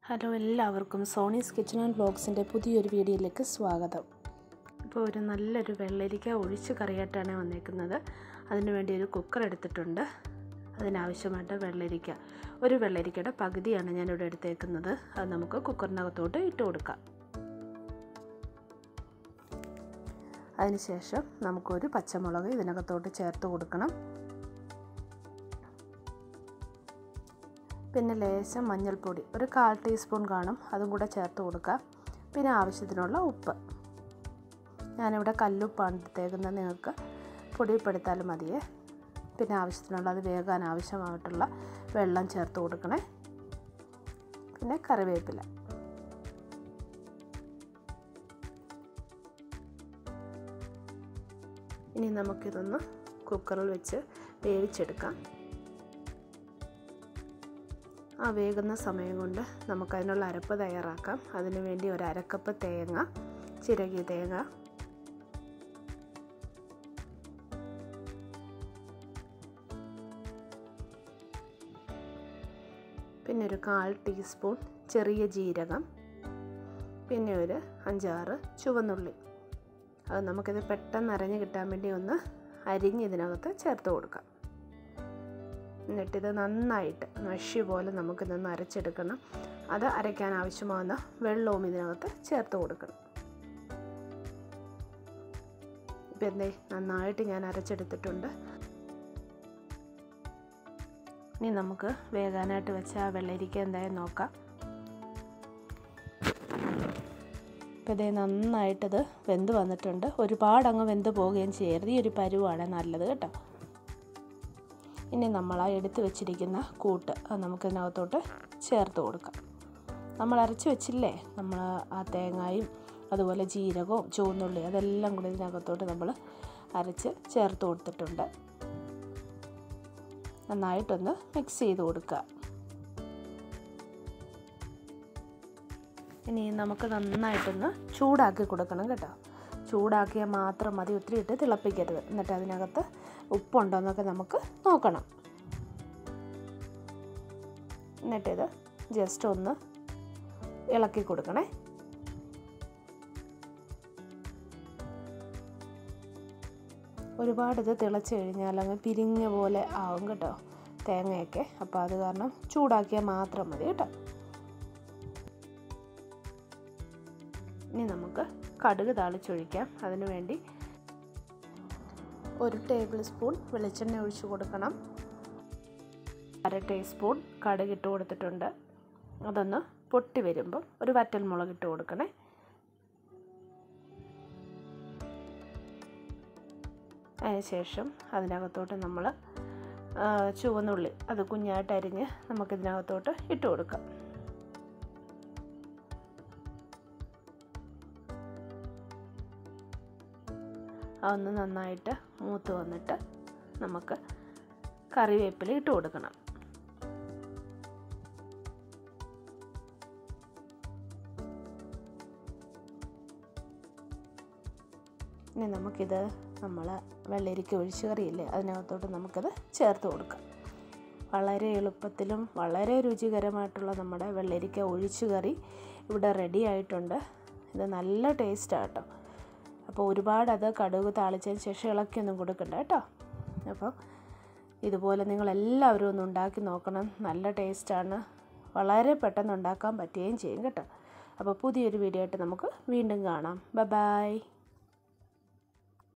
hello എല്ലാവർക്കും സോണീസ് kitchen and വ്ളോഗ്സിൻ്റെ പുതിയൊരു വീഡിയോയിലേക്ക് സ്വാഗതം ഇപ്പോൾ ഒരു നല്ലൊരു വെള്ളരിക്ക ഒഴിച്ച് കറിയായിട്ടാണ് വന്നേക്കുന്നത് അതിന് വേണ്ടി ഒരു കുക്കർ എടുത്തിട്ടുണ്ട് അതിനാവശ്യമായിട്ട് വെള്ളരിക്ക ഒരു വെള്ളരിക്കയുടെ പകുതിയാണ് ഞാനിവിടെ എടുത്തേക്കുന്നത് അത് നമുക്ക് കുക്കറിനകത്തോട്ട് ഇട്ട് കൊടുക്കാം അതിനുശേഷം നമുക്കൊരു പച്ചമുളക് ഇതിനകത്തോട്ട് ചേർത്ത് കൊടുക്കണം പിന്നെ ലേശം മഞ്ഞൾപ്പൊടി ഒരു കാൽ ടീസ്പൂൺ കാണും അതും കൂടെ ചേർത്ത് കൊടുക്കുക പിന്നെ ആവശ്യത്തിനുള്ള ഉപ്പ് ഞാനിവിടെ കല്ലുപ്പാണ് എടുത്തേക്കുന്നത് നിങ്ങൾക്ക് പൊടിപ്പെടുത്താലും മതിയേ പിന്നെ ആവശ്യത്തിനുള്ള അത് വേകാൻ ആവശ്യമായിട്ടുള്ള വെള്ളം ചേർത്ത് കൊടുക്കണേ പിന്നെ കറിവേപ്പില ഇനി നമുക്കിതൊന്ന് കുക്കറിൽ വെച്ച് വേവിച്ചെടുക്കാം ആ വേകുന്ന സമയം കൊണ്ട് നമുക്കതിനുള്ള അരപ്പ് തയ്യാറാക്കാം അതിനു വേണ്ടി ഒരു അരക്കപ്പ് തേങ്ങ ചിരകിയ തേങ്ങ പിന്നെ ഒരു കാൽ ടീസ്പൂൺ ചെറിയ ജീരകം പിന്നെ ഒരു അഞ്ചാറ് ചുവന്നുള്ളി അത് നമുക്കിത് പെട്ടെന്ന് അരഞ്ഞ് കിട്ടാൻ വേണ്ടി ഒന്ന് അരിഞ്ഞ് ഇതിനകത്ത് ചേർത്ത് കൊടുക്കാം എന്നിട്ടിത് നന്നായിട്ട് മഷി പോലെ നമുക്കിതൊന്ന് അരച്ചെടുക്കണം അത് അരയ്ക്കാൻ ആവശ്യമാകുന്ന വെള്ളവും ഇതിനകത്ത് ചേർത്ത് കൊടുക്കണം ഇപ്പം എന്തേ നന്നായിട്ട് ഞാൻ അരച്ചെടുത്തിട്ടുണ്ട് ഇനി നമുക്ക് വേകാനായിട്ട് വെച്ച ആ വെള്ളരിക്ക എന്തായാലും നോക്കാം ഇപ്പം ഇതേ നന്നായിട്ടത് വെന്ത് വന്നിട്ടുണ്ട് ഒരുപാട് അങ്ങ് വെന്ത് പോവുകയും ചെയ്യരുത് ഈ ഒരു പരുവാണ് നല്ലത് കേട്ടോ ഇനി നമ്മൾ ആ എടുത്ത് വെച്ചിരിക്കുന്ന കൂട്ട് അത് നമുക്കിതിനകത്തോട്ട് ചേർത്ത് കൊടുക്കാം നമ്മൾ അരച്ച് വെച്ചില്ലേ നമ്മൾ ആ തേങ്ങയും അതുപോലെ ജീരകവും ചുവന്നുള്ളി അതെല്ലാം കൂടി ഇതിനകത്തോട്ട് നമ്മൾ അരച്ച് ചേർത്ത് കൊടുത്തിട്ടുണ്ട് നന്നായിട്ടൊന്ന് മിക്സ് ചെയ്ത് കൊടുക്കുക ഇനി നമുക്ക് നന്നായിട്ടൊന്ന് ചൂടാക്കി കൊടുക്കണം കേട്ടോ ചൂടാക്കിയാൽ മാത്രം മതി ഒത്തിരി ഇട്ട് തിളപ്പിക്കരുത് എന്നിട്ട് അതിനകത്ത് ഉപ്പുണ്ടോ എന്നൊക്കെ നമുക്ക് നോക്കണം എന്നിട്ടിത് ജസ്റ്റ് ഒന്ന് ഇളക്കി കൊടുക്കണേ ഒരുപാട് ഇത് തിളച്ച് കഴിഞ്ഞാൽ അങ്ങ് പിരിഞ്ഞ പോലെ ആവും കേട്ടോ തേങ്ങയൊക്കെ അപ്പോൾ അത് കാരണം ചൂടാക്കിയാൽ മാത്രം മതി കേട്ടോ ഇനി നമുക്ക് കടുക് താളിച്ചൊഴിക്കാം അതിനു വേണ്ടി ഒരു ടേബിൾ സ്പൂൺ വെളിച്ചെണ്ണ ഒഴിച്ചു കൊടുക്കണം അര ടീസ്പൂൺ കടുക് ഇട്ട് കൊടുത്തിട്ടുണ്ട് അതൊന്ന് പൊട്ടി വരുമ്പം ഒരു വറ്റൽ മുളക് ഇട്ട് കൊടുക്കണേ അതിനുശേഷം അതിനകത്തോട്ട് നമ്മൾ ചുവന്നുള്ളി അത് കുഞ്ഞായിട്ട് അരിഞ്ഞ് നമുക്കിതിനകത്തോട്ട് ഇട്ട് കൊടുക്കാം അതൊന്ന് നന്നായിട്ട് മൂത്ത് വന്നിട്ട് നമുക്ക് കറിവേപ്പില ഇട്ട് കൊടുക്കണം ഇനി നമുക്കിത് നമ്മൾ വെള്ളരിക്ക ഒഴിച്ചു കറിയില്ലേ അതിനകത്തോട്ട് നമുക്കത് ചേർത്ത് കൊടുക്കാം വളരെ എളുപ്പത്തിലും വളരെ രുചികരമായിട്ടുള്ള നമ്മുടെ വെള്ളരിക്ക ഒഴിച്ചു കറി ഇവിടെ റെഡി ആയിട്ടുണ്ട് ഇത് നല്ല ടേസ്റ്റാണ് കേട്ടോ അപ്പോൾ ഒരുപാട് അത് കടുക് താളിച്ചതിന് ശേഷം ഇളക്കിയൊന്നും കൊടുക്കണ്ട കേട്ടോ അപ്പോൾ ഇതുപോലെ നിങ്ങളെല്ലാവരും ഒന്ന് ഉണ്ടാക്കി നോക്കണം നല്ല ടേസ്റ്റാണ് വളരെ പെട്ടെന്ന് ഉണ്ടാക്കാൻ പറ്റുകയും ചെയ്യും കേട്ടോ അപ്പോൾ പുതിയൊരു വീഡിയോ ആയിട്ട് നമുക്ക് വീണ്ടും കാണാം ബ ബായ്